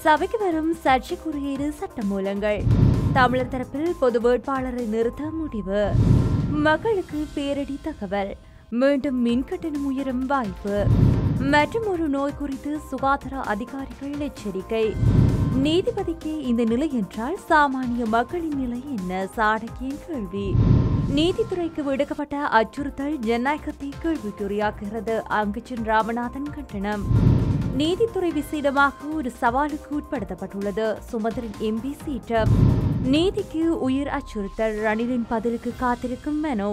சபைக்கு வரும் சர்ச்சைக்குரிய இரு சட்டமூலங்கள் தமிழர் தரப்பில் பொது வேட்பாளரை நிறுத்த முடிவு மக்களுக்கு பேரடி தகவல் மீண்டும் மின் கட்டணம் உயரும் வாய்ப்பு மற்றும் ஒரு நோய் குறித்து சுகாதார அதிகாரிகள் எச்சரிக்கை நீதிபதிக்கு இந்த நிலை என்றால் சாமானிய மக்களின் நிலை என்ன சாடக்கியின் கேள்வி நீதித்துறைக்கு விடுக்கப்பட்ட அச்சுறுத்தல் ஜனநாயகத்தை கேள்விக்குறியாக்குகிறது அங்குச்சன் ராமநாதன் கண்டனம் நீதித்துறை விசேடமாக ஒரு சவாலுக்கு உட்படுத்தப்பட்டுள்ளது சுமந்திரன் எம்பி சீட்டம் நீதிக்கு உயிர் அச்சுறுத்தல் ரணிலின் பதிலுக்கு காத்திருக்கும் மெனோ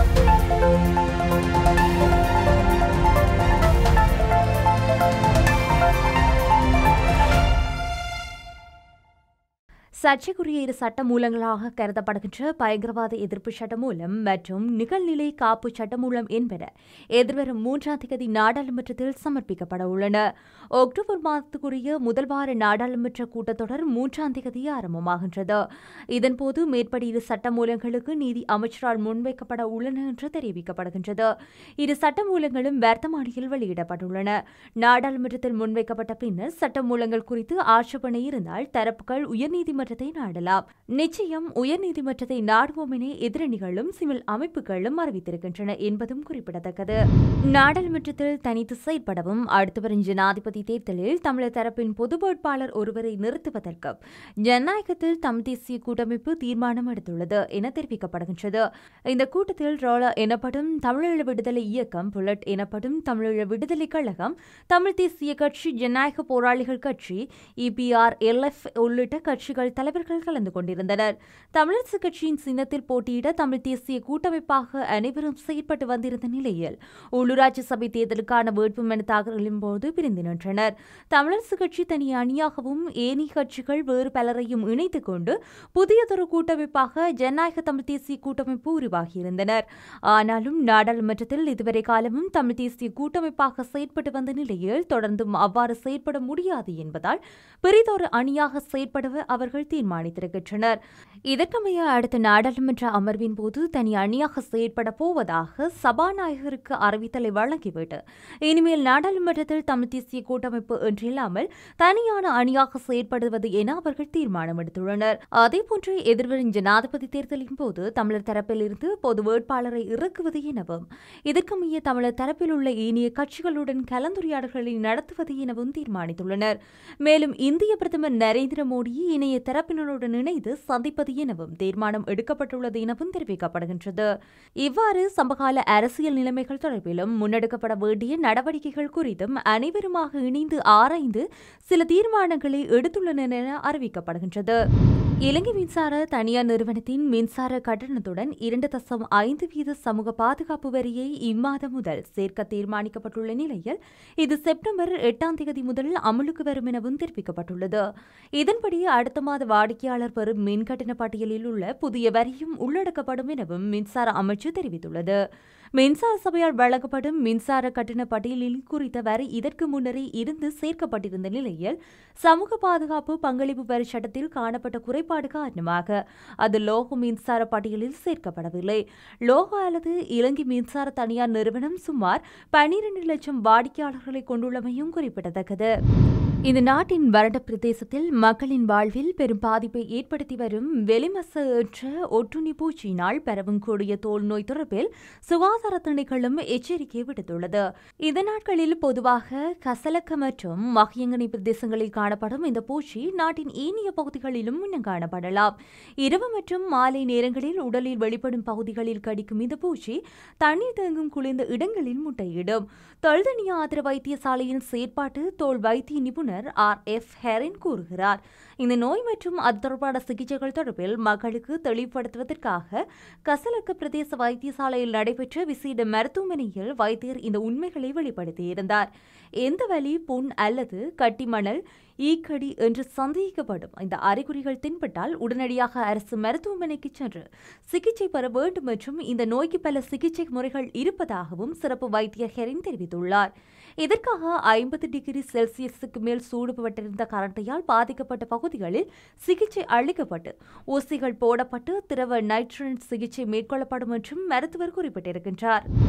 சர்ச்சைக்குரிய இரு சட்ட மூலங்களாக கருதப்படுகின்ற பயங்கரவாத எதிர்ப்பு சட்டமூலம் மற்றும் நிகழ்நிலை காப்பு சட்டமூலம் என்பன எதிர்வரும் மூன்றாம் தேதி நாடாளுமன்றத்தில் சமர்ப்பிக்கப்பட உள்ளன அக்டோபர் மாதத்துக்குரிய முதல் வார நாடாளுமன்ற கூட்டத்தொடர் மூன்றாம் தேதி ஆரம்பமாகின்றது இதன்போது மேற்படி இரு சட்டமூலங்களுக்கு நீதி அமைச்சரால் முன்வைக்கப்பட உள்ளன என்று தெரிவிக்கப்படுகின்றது இரு சட்டமூலங்களும் வர்த்தமானியில் வெளியிடப்பட்டுள்ளன நாடாளுமன்றத்தில் முன்வைக்கப்பட்ட பின்னர் சட்டமூலங்கள் குறித்து ஆட்சேபனை இருந்தால் தரப்புகள் உயர்நீதிமன்றத்தை நாடலாம் நிச்சயம் உயர்நீதிமன்றத்தை நாடுவோம் என எதிரணிகளும் சிவில் அமைப்புகளும் அறிவித்திருக்கின்றன என்பதும் குறிப்பிடத்தக்கது நாடாளுமன்றத்தில் தனித்து செயற்படவும் அடுத்து வரும் ஜனாதிபதி தேர்தலில் தமிழர் தரப்பின் பொது வேட்பாளர் ஒருவரை நிறுத்துவதற்கு ஜனநாயகத்தில் தமிழ் தேசிய கூட்டமைப்பு தீர்மானம் எடுத்துள்ளது என தெரிவிக்கப்படுகின்றது இந்த கூட்டத்தில் ரோலா எனப்படும் தமிழீழ விடுதலை இயக்கம் புல்லட் எனப்படும் தமிழீழ விடுதலை கழகம் தமிழ் தேசிய கட்சி ஜனநாயக போராளிகள் கட்சி இபிஆர் எல்எஃப் உள்ளிட்ட கட்சிகள் தலைவர்கள் கலந்து கொண்டிருந்தனர் தமிழரசு கட்சியின் சின்னத்தில் போட்டியிட தமிழ் தேசிய கூட்டமைப்பாக அனைவரும் செயற்பட்டு வந்திருந்த நிலையில் உள்ளூராட்சி சபை தேர்தலுக்கான வேட்புமனு தாக்கலின் போது பிரிந்து நின்றனர் தமிழரசு கட்சி தனி அணியாகவும் ஏனி கட்சிகள் வேறு பலரையும் இணைத்துக் கொண்டு புதியதொரு கூட்டமைப்பாக ஜனநாயக தமிழ் தேசிய கூட்டமைப்பு உருவாகியிருந்தனர் ஆனாலும் நாடாளுமன்றத்தில் இதுவரை காலமும் தமிழ் தேசிய கூட்டமைப்பாக செயற்பட்டு வந்த நிலையில் தொடர்ந்தும் அவ்வாறு செயற்பட முடியாது என்பதால் பெரிதொரு அணியாக செயற்பட அவர்கள் தீர்மானித்திருக்கின்றனர் இதற்கமைய அடுத்த நாடாளுமன்ற அமர்வின் போது தனி அணியாக செயற்பட போவதாக சபாநாயகருக்கு அறிவித்தலை வழங்கிவிட்டு இனிமேல் நாடாளுமன்றத்தில் தமிழ் தேசிய கூட்டமைப்பு என்றில்லாமல் தனியான அணியாக செயற்படுவது என அவர்கள் தீர்மானம் எடுத்துள்ளனர் அதேபோன்று எதிர்வரும் ஜனாதிபதி தேர்தலின் போது தமிழர் தரப்பில் இருந்து பொது வேட்பாளரை இறக்குவது எனவும் இதற்கமைய தமிழர் தரப்பில் உள்ள ஏனைய கட்சிகளுடன் கலந்துரையாடல்களை நடத்துவது எனவும் தீர்மானித்துள்ளனர் மேலும் இந்திய பிரதமர் நரேந்திர மோடி இணைய தரப்பினருடன் இணைந்து சந்திப்பது எனவும் தீர்மானம் எடுக்கப்பட்டுள்ளது எனவும் தெரிவிக்கப்படுகின்றது இவ்வாறு சமகால அரசியல் நிலைமைகள் தொடர்பிலும் முன்னெடுக்கப்பட வேண்டிய நடவடிக்கைகள் குறித்தும் அனைவருமாக இணைந்து ஆராய்ந்து சில தீர்மானங்களை எடுத்துள்ளனர் என அறிவிக்கப்படுகின்றது இலங்கை மின்சார தனியார் நிறுவனத்தின் மின்சார கட்டணத்துடன் இரண்டு தசம் ஐந்து வீத சமூக பாதுகாப்பு வரியை இம்மாதம் முதல் சேர்க்க தீர்மானிக்கப்பட்டுள்ள நிலையில் இது செப்டம்பர் எட்டாம் தேதி முதல் அமலுக்கு வரும் எனவும் தெரிவிக்கப்பட்டுள்ளது இதன்படி அடுத்த மாத வாடிக்கையாளர் பெறும் மின் கட்டண பட்டியலில் உள்ள புதிய வரியும் உள்ளடக்கப்படும் எனவும் மின்சார அமைச்சு தெரிவித்துள்ளது மின்சார சபையால் வழங்கப்படும் மின்சார கட்டண பட்டியலில் குறித்த வரி இதற்கு முன்னரே இருந்து சேர்க்கப்பட்டிருந்த நிலையில் சமூக பாதுகாப்பு பங்களிப்பு வரி சட்டத்தில் காணப்பட்ட குறைபாடு காரணமாக அது லோக மின்சார பட்டியலில் சேர்க்கப்படவில்லை லோகோ அல்லது இலங்கை மின்சார தனியார் நிறுவனம் சுமார் பனிரெண்டு லட்சம் வாடிக்கையாளர்களை கொண்டுள்ளமையும் குறிப்பிடத்தக்கது இந்த நாட்டின் வறண்ட பிரதேசத்தில் மக்களின் வாழ்வில் பெரும் பாதிப்பை ஏற்படுத்தி வரும் வெளிமச என்ற ஒட்டுண்ணி பூச்சியினால் பரவும் கூடிய தோல் நோய் தொடர்பில் சுகாதார திணைக்களும் எச்சரிக்கை விடுத்துள்ளது இந்த நாட்களில் பொதுவாக கசலக்க மற்றும் மகியங்கனி பிரதேசங்களில் காணப்படும் இந்த பூச்சி நாட்டின் ஏனைய பகுதிகளிலும் இன்னும் காணப்படலாம் இரவு மற்றும் மாலை நேரங்களில் உடலில் வெளிப்படும் பகுதிகளில் கடிக்கும் இந்த பூச்சி தண்ணீர் தேங்கும் குளிர்ந்த இடங்களில் முட்டையிடும் தொல்தனியா ஆதர வைத்தியசாலையின் செயற்பாட்டு தோல் வைத்திய நிபுணர் ஆர் எஃப் ஹெரின் கூறுகிறார் இந்த நோய் மற்றும் அது தொடர்பான சிகிச்சைகள் தொடர்பில் மக்களுக்கு தெளிவுபடுத்துவதற்காக கசலக்க பிரதேச வைத்தியசாலையில் நடைபெற்ற விசேட மருத்துவமனையில் வைத்தியர் இந்த உண்மைகளை வெளிப்படுத்தியிருந்தார் எந்த வலி புண் அல்லது கட்டிமணல் ஈக்கடி என்று சந்தேகிக்கப்படும் இந்த அறிகுறிகள் தென்பட்டால் உடனடியாக அரசு மருத்துவமனைக்கு சென்று சிகிச்சை பெற வேண்டும் மற்றும் இந்த நோய்க்கு பல சிகிச்சை முறைகள் இருப்பதாகவும் சிறப்பு வைத்தியர் ஹெரின் தெரிவித்துள்ளார் இதற்காக ஐம்பது டிகிரி செல்சியஸுக்கு மேல் சூடுபட்டிருந்த கரண்டையால் பாதிக்கப்பட்ட பகுதிகளில் சிகிச்சை அளிக்கப்பட்டு ஊசிகள் போடப்பட்டு திரவ நைட்ரன் சிகிச்சை மேற்கொள்ளப்படும் என்றும் மருத்துவர் குறிப்பிட்டிருக்கின்றார்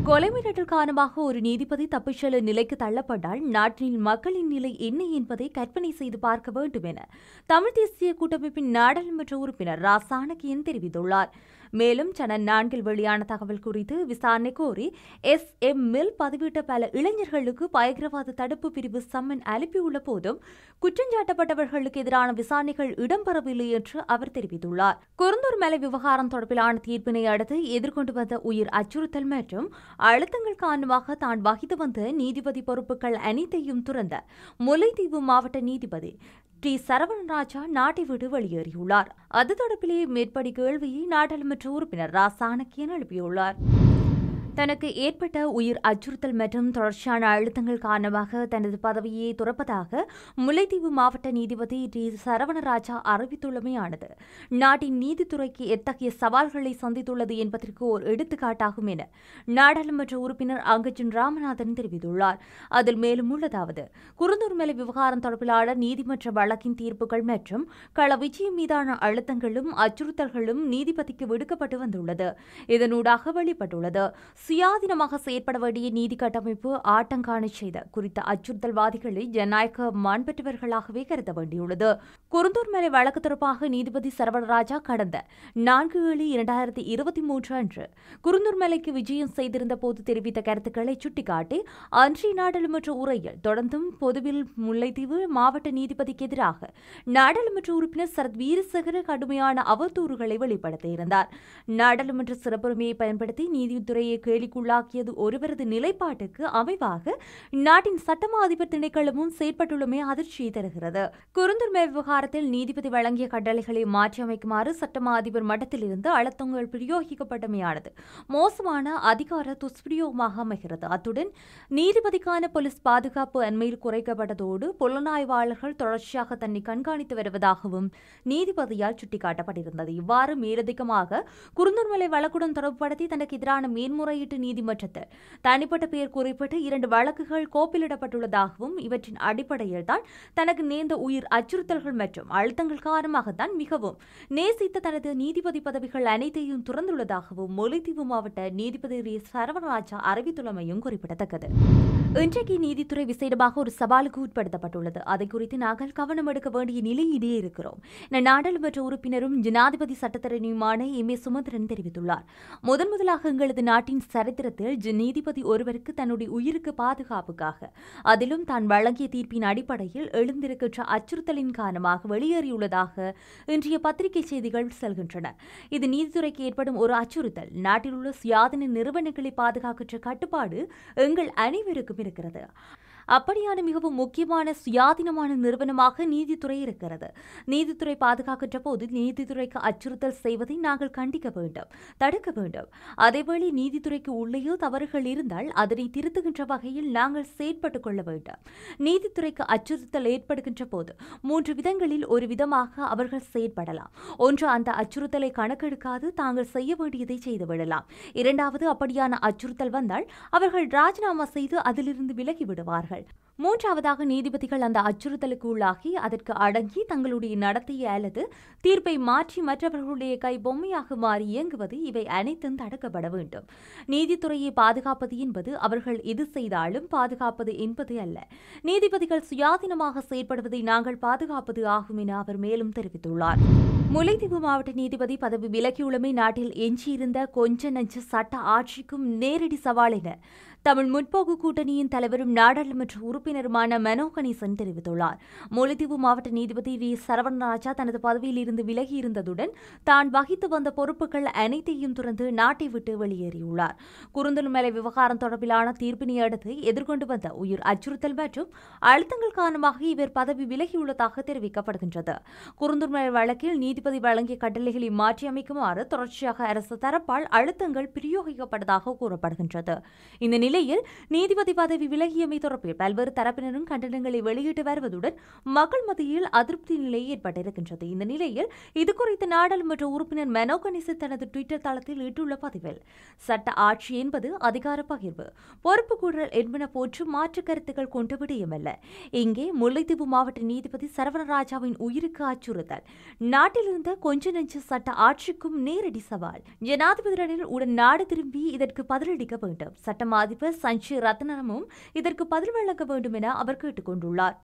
கொலை மிரட்டல் காரணமாக ஒரு நீதிபதி தப்பிச் செல்ல நிலைக்கு தள்ளப்பட்டால் நாட்டில் மக்களின் நிலை என்ன என்பதை கற்பனை செய்து பார்க்க வேண்டும் என தமிழ் தேசிய கூட்டமைப்பின் நாடாளுமன்ற உறுப்பினர் ரா சாணக்கியன் தெரிவித்துள்ளார் மேலும் சன நான்கில் வெளியான தகவல் குறித்து விசாரணை கோரி எஸ் எம் மில் பதிவிட்ட பல இளைஞர்களுக்கு பயங்கரவாத தடுப்பு பிரிவு சம்மன் அனுப்பியுள்ள போதும் குற்றஞ்சாட்டப்பட்டவர்களுக்கு எதிரான விசாரணைகள் இடம்பெறவில்லை என்று அவர் தெரிவித்துள்ளார் குருந்தூர் மலை விவகாரம் தொடர்பிலான தீர்ப்பினை அடுத்து எதிர்கொண்டு வந்த உயிர் அச்சுறுத்தல் மற்றும் அழுத்தங்கள் காரணமாக தான் வகித்து வந்த நீதிபதி பொறுப்புகள் அனைத்தையும் துறந்த முல்லைத்தீவு மாவட்ட நீதிபதி டி சரவணராஜா நாட்டை விட்டு வெளியேறியுள்ளார் அது தொடர்பிலே மேற்படி கேள்வியை நாடாளுமன்ற உறுப்பினர் ரா சாணக்கியன் எழுப்பியுள்ளார் தனக்கு ஏற்பட்ட உயிர் அச்சுறுத்தல் மற்றும் தொடர்ச்சியான அழுத்தங்கள் காரணமாக தனது பதவியை துறப்பதாக முல்லைத்தீவு மாவட்ட நீதிபதி டி சரவணராஜா அறிவித்துள்ளமையானது நாட்டின் நீதித்துறைக்கு எத்தகைய சவால்களை சந்தித்துள்ளது என்பதற்கு ஒரு எடுத்துக்காட்டாகும் என நாடாளுமன்ற உறுப்பினர் அங்கஜன் ராமநாதன் தெரிவித்துள்ளார் அதில் மேலும் உள்ளதாவது குருந்தூர் மலை விவகாரம் தொடர்பிலான நீதிமன்ற வழக்கின் தீர்ப்புகள் மற்றும் கள விஜயம் மீதான அழுத்தங்களும் அச்சுறுத்தல்களும் நீதிபதிக்கு விடுக்கப்பட்டு வந்துள்ளது இதனூடாக வெளிப்பட்டுள்ளது சுயாதீனமாக செயற்பட வேண்டிய நீதி கட்டமைப்பு ஆட்டங்காண செய்த குறித்த அச்சுறுத்தல்வாதிகளை ஜனநாயக மாண்பற்றவர்களாகவே கருத வேண்டியுள்ளது குருந்தூர் மலை வழக்கு தொடர்பாக நீதிபதி சரவணராஜா கடந்த நான்கு ஏழு இரண்டாயிரத்தி இருபத்தி மூன்று அன்று குருந்தூர் மலைக்கு விஜயம் செய்திருந்த போது தெரிவித்த கருத்துக்களை சுட்டிக்காட்டி அன்றைய நாடாளுமன்ற உரையில் தொடர்ந்தும் பொதுவில் முல்லைத்தீவு மாவட்ட நீதிபதிக்கு எதிராக நாடாளுமன்ற உறுப்பினர் சரத் வீரசேகர கடுமையான அவதூறுகளை வெளிப்படுத்தியிருந்தார் நாடாளுமன்ற சிறப்புரிமையை பயன்படுத்தி நீதித்துறையை கேலிக்குள்ளாக்கியது ஒருவரது நிலைப்பாட்டுக்கு அமைவாக நாட்டின் சட்டமா அதிபர் திணைக்களமும் செயற்பட்டுள்ளமை அதிர்ச்சியை தருகிறது குறுந்துரிமை விவகாரத்தில் நீதிபதி வழங்கிய கட்டளைகளை மாற்றியமைக்குமாறு சட்டமா அதிபர் மட்டத்திலிருந்து அழுத்தங்கள் பிரயோகிக்கப்பட்டமையானது மோசமான அதிகார துஷ்பிரயோகமாக அமைகிறது அத்துடன் நீதிபதிக்கான போலீஸ் பாதுகாப்பு அண்மையில் குறைக்கப்பட்டதோடு புலனாய்வாளர்கள் தொடர்ச்சியாக தன்னை கண்காணித்து வருவதாகவும் நீதிபதியால் சுட்டிக்காட்டப்பட்டிருந்தது இவ்வாறு மேலதிகமாக குறுந்தூர்மலை வழக்குடன் தொடர்புபடுத்தி தனக்கு எதிரான மேன்முறையீட்டு நீதிமன்றத்தில் தனிப்பட்ட பெயர் குறிப்பிட்டு இரண்டு வழக்குகள் கோப்பிலிடப்பட்டுள்ளதாகவும் இவற்றின் அடிப்படையில் தான் தனக்கு நேர்ந்த உயிர் அச்சுறுத்தல்கள் மற்றும் அழுத்தங்கள் காரணமாகத்தான் மிகவும் நேசித்த தனது நீதிபதி பதவிகள் அனைத்தையும் துறந்துள்ளதாகவும் முல்லைத்தீவு மாவட்ட நீதிபதி ரி. சரவணராஜா அறிவித்துள்ளமையும் குறிப்பிடத்தக்கது இன்றைக்கு நீதித்துறை விசேடமாக ஒரு சவாலுக்கு உட்படுத்தப்பட்டுள்ளது அதை குறித்து நாங்கள் கவனம் எடுக்க வேண்டிய நிலையிலே இருக்கிறோம் என நாடாளுமன்ற உறுப்பினரும் ஜனாதிபதி சட்டத்தரணியுமான எம் ஏ சுமந்திரன் தெரிவித்துள்ளார் முதன் முதலாக எங்களது நாட்டின் சரித்திரத்தில் ஜ- நீதிபதி ஒருவருக்கு தன்னுடைய உயிருக்கு பாதுகாப்புக்காக அதிலும் தான் வழங்கிய தீர்ப்பின் அடிப்படையில் எழுந்திருக்கின்ற அச்சுறுத்தலின் காரணமாக வெளியேறியுள்ளதாக இன்றைய பத்திரிகை செய்திகள் செல்கின்றன இது நீதித்துறைக்கு ஏற்படும் ஒரு அச்சுறுத்தல் நாட்டில் உள்ள சுயாதீன நிறுவனங்களை பாதுகாக்கின்ற கட்டுப்பாடு எங்கள் அனைவருக்கும் இருக்கிறது அப்படியான மிகவும் முக்கியமான சுயாதீனமான நிறுவனமாக நீதித்துறை இருக்கிறது நீதித்துறை பாதுகாக்கின்ற போது நீதித்துறைக்கு அச்சுறுத்தல் செய்வதை நாங்கள் கண்டிக்க வேண்டும் தடுக்க வேண்டும் அதேவேளை நீதித்துறைக்கு உள்ளேயோ தவறுகள் இருந்தால் அதனை திருத்துகின்ற வகையில் நாங்கள் செயற்பட்டுக் கொள்ள வேண்டும் நீதித்துறைக்கு அச்சுறுத்தல் ஏற்படுகின்ற போது மூன்று விதங்களில் ஒரு விதமாக அவர்கள் செயற்படலாம் ஒன்று அந்த அச்சுறுத்தலை கணக்கெடுக்காது தாங்கள் செய்ய வேண்டியதை செய்துவிடலாம் இரண்டாவது அப்படியான அச்சுறுத்தல் வந்தால் அவர்கள் ராஜினாமா செய்து அதிலிருந்து விலகி விடுவார்கள் மூன்றாவதாக நீதிபதிகள் அந்த அச்சுறுத்தலுக்கு உள்ளாகி அதற்கு அடங்கி தங்களுடைய நடத்தையை அல்லது தீர்ப்பை மாற்றி மற்றவர்களுடைய கை பொம்மையாக மாறி இயங்குவது இவை அனைத்தும் தடுக்கப்பட வேண்டும் நீதித்துறையை பாதுகாப்பது என்பது அவர்கள் எது செய்தாலும் பாதுகாப்பது என்பது அல்ல நீதிபதிகள் சுயாதீனமாக செயற்படுவதை நாங்கள் பாதுகாப்பது ஆகும் என அவர் மேலும் தெரிவித்துள்ளார் முல்லைத்தீவு மாவட்ட நீதிபதி பதவி விலகியுள்ளமை நாட்டில் எஞ்சியிருந்த கொஞ்ச நஞ்ச சட்ட ஆட்சிக்கும் நேரடி சவால் என தமிழ் முற்போக்கு கூட்டணியின் தலைவரும் நாடாளுமன்ற உறுப்பினருமான மனோ கணேசன் தெரிவித்துள்ளார் முல்லைத்தீவு மாவட்ட நீதிபதி வி சரவணராஜா தனது பதவியில் இருந்து விலகியிருந்ததுடன் தான் வகித்து வந்த பொறுப்புகள் அனைத்தையும் துறந்து நாட்டை விட்டு வெளியேறியுள்ளார் குருந்தல்மலை விவகாரம் தொடர்பிலான தீர்ப்பினை அடுத்து எதிர்கொண்டு வந்த உயிர் அச்சுறுத்தல் மற்றும் அழுத்தங்கள் காரணமாக இவர் பதவி விலகியுள்ளதாக தெரிவிக்கப்படுகின்றது குருந்தூர்மலை வழக்கில் நீதிபதி வழங்கிய கட்டளைகளை மாற்றியமைக்குமாறு தொடர்ச்சியாக அரசு தரப்பால் அழுத்தங்கள் பிரயோகிக்கப்பட்டதாக கூறப்படுகின்றது இந்த நிலையில் நீதிபதி பதவி விலகியமை தொடர்பில் பல்வேறு தரப்பினரும் கண்டனங்களை வெளியிட்டு வருவதுடன் மக்கள் மத்தியில் அதிருப்தி நிலை ஏற்பட்டிருக்கின்றது இந்த நிலையில் இதுகுறித்து நாடாளுமன்ற உறுப்பினர் மனோ கணேசன் தனது டுவிட்டர் தளத்தில் இட்டுள்ள பதிவில் சட்ட ஆட்சி என்பது அதிகார பகிர்வு பொறுப்பு கூடல் என்பன போன்று மாற்று கருத்துக்கள் கொண்ட விடயமல்ல இங்கே முல்லைத்தீவு மாவட்ட நீதிபதி சரவணராஜாவின் உயிருக்கு அச்சுறுத்தல் நாட்டில் இருந்த கொஞ்ச நெஞ்ச சட்ட ஆட்சிக்கும் நேரடி சவால் ஜனாதிபதி ரணில் உடன் நாடு திரும்பி இதற்கு பதிலளிக்க வேண்டும் சட்டம் அதிபர் சஞ்சய் ரத்னமும் இதற்கு பதில் வழங்க வேண்டும் என அவர் கேட்டுக் கொண்டுள்ளார்